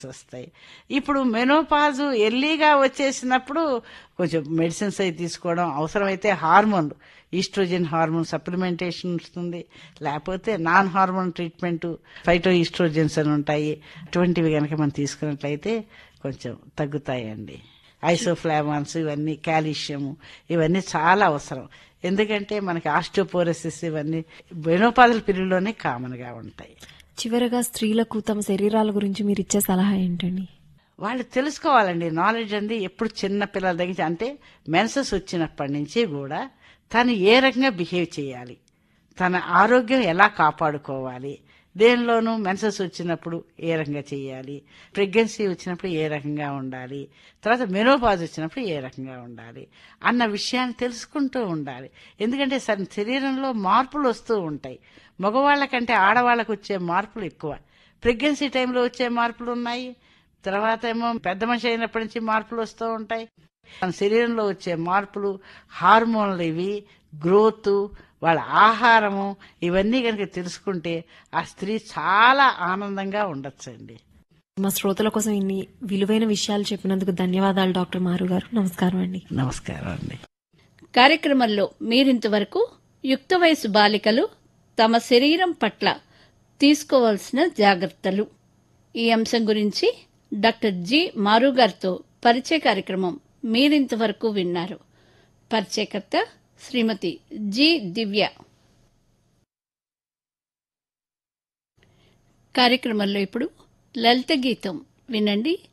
వస్తాయి ఇప్పుడు మెనోపాజు ఎర్లీగా వచ్చేసినప్పుడు కొంచెం మెడిసిన్స్ అవి తీసుకోవడం అవసరమైతే హార్మోన్ ఈస్ట్రోజన్ హార్మోన్ సప్లిమెంటేషన్ వస్తుంది లేకపోతే non hormone treatment phytoestrogens అని ఉంటాయి అటువంటివి కనుక మనం తీసుకున్నట్లయితే కొంచెం తగ్గుతాయండి ఐసోఫ్లావాన్స్ ఇవన్నీ కాల్షియం ఇవన్నీ చాలా అవసరం ఎందుకంటే మనకి ఆస్టియోపోరోసిస్ ఇవన్నీ మెనోపాజల్ పీరియడ్లోనే కామన్గా ఉంటాయి చివరగా స్త్రీలకు తమ శరీరాల గురించి మీరు ఇచ్చే సలహా ఏంటండి వాళ్ళు తెలుసుకోవాలండి నాలెడ్జ్ అండి ఎప్పుడు చిన్న పిల్లల దగ్గర నుంచి- అంటే మెన్సెస్ వచ్చినప్పటి నుంచి కూడా తను ఏ రకంగా బిహేవ్ చేయాలి తన ఆరోగ్యం ఎలా కాపాడుకోవాలి దేనిలోనూ మెన్సెస్ వచ్చినప్పుడు ఏ రకంగా చేయాలి ప్రెగ్నెన్సీ వచ్చినప్పుడు ఏ రకంగా ఉండాలి తర్వాత మెనోపాజ్ వచ్చినప్పుడు ఏ రకంగా ఉండాలి అన్న విషయాన్ని తెలుసుకుంటూ ఉండాలి ఎందుకంటే స- శరీరంలో మార్పులు వస్తూ ఉంటాయి మగవాళ్ళ కంటే ఆడవాళ్ళకు వచ్చే మార్పులు ఎక్కువ ప్రెగ్నెన్సీ టైంలో వచ్చే మార్పులు ఉన్నాయి తర్వాత ఏమో పెద్ద మనిషి అయినప్పటి నుంచి మార్పులు వస్తూ ఉంటాయి మన శరీరంలో వచ్చే మార్పులు హార్మోన్లు ఇవి గ్రోత్ వాళ్ళ ఆహారము ఇవన్నీ కనుక తెలుసుకుంటే ఆ స్త్రీ చాలా ఆనందంగా ఉండొచ్చండి మా శ్రోతల కోసం ఇన్ని విలువైన విషయాలు చెప్పినందుకు ధన్యవాదాలు డాక్టర్ మారు గారు నమస్కారం అండి నమస్కారం అండి కార్యక్రమంలో మీరింతవరకు యుక్త వయసు బాలికలు తమ శరీరం పట్ల తీసుకోవాల్సిన జాగ్రత్తలు ఈ అంశం గురించి డాక్టర్ జి మారు గారితో పరిచయ కార్యక్రమం మీరింతవరకు విన్నారు పరిచయకర్త శ్రీమతి జి దివ్య కార్యక్రమంలో ఇప్పుడు లలిత గీతం వినండి